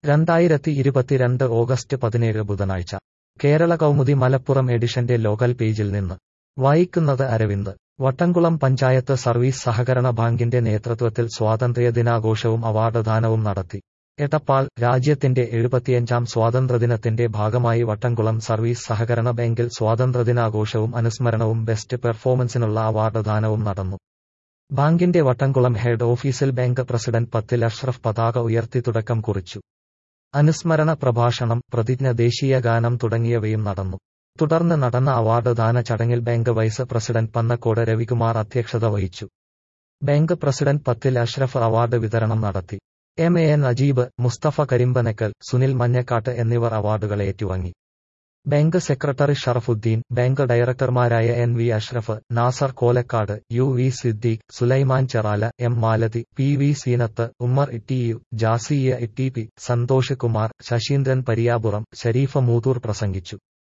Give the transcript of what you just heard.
രണ്ടായിരത്തി ഇരുപത്തിരണ്ട് ഓഗസ്റ്റ് പതിനേഴ് ബുധനാഴ്ച കേരള കൗമുദി മലപ്പുറം എഡിഷന്റെ ലോക്കൽ പേജിൽ നിന്ന് വായിക്കുന്നത് അരവിന്ദ് വട്ടംകുളം പഞ്ചായത്ത് സർവീസ് സഹകരണ ബാങ്കിന്റെ നേതൃത്വത്തിൽ സ്വാതന്ത്ര്യ ദിനാഘോഷവും അവാർഡ് ദാനവും നടത്തി എടപ്പാൾ രാജ്യത്തിന്റെ എഴുപത്തിയഞ്ചാം സ്വാതന്ത്ര്യദിനത്തിന്റെ ഭാഗമായി വട്ടംകുളം സർവീസ് സഹകരണ ബാങ്കിൽ സ്വാതന്ത്ര്യദിനാഘോഷവും അനുസ്മരണവും ബെസ്റ്റ് പെർഫോമൻസിനുള്ള അവാർഡ് ദാനവും നടന്നു ബാങ്കിന്റെ വട്ടംകുളം ഹെഡ് ഓഫീസിൽ ബാങ്ക് പ്രസിഡന്റ് പത്തിൽ അഷ്റഫ് പതാക ഉയർത്തി തുടക്കം കുറിച്ചു അനുസ്മരണ പ്രഭാഷണം പ്രതിജ്ഞ ദേശീയ ഗാനം തുടങ്ങിയവയും നടന്നു തുടർന്ന് നടന്ന അവാർഡ് ദാന ചടങ്ങിൽ bank vice president Pannakkod Ravikumar അധ്യക്ഷത വഹിച്ചു bank president Pathil Ashraf award വിതരണം നടത്തി M A N Ajeeb Musthafa Karimpanakkal Sunil Manjakkat എന്നിവർ അവാർഡുകൾ ഏറ്റുവാങ്ങി ബാങ്ക് സെക്രട്ടറി ഷറഫുദ്ദീൻ ബാങ്ക് ഡയറക്ടർമാരായ N V Ashraf Nasar Kolakkad U V Siddique Sulaiman Cherala M Malathi P V Seenath Ummer Ittiyu Jasiya Itti P Santhosh Kumar Sasheendran Pariyapuram Sharifa Moothur പ്രസംഗിച്ചു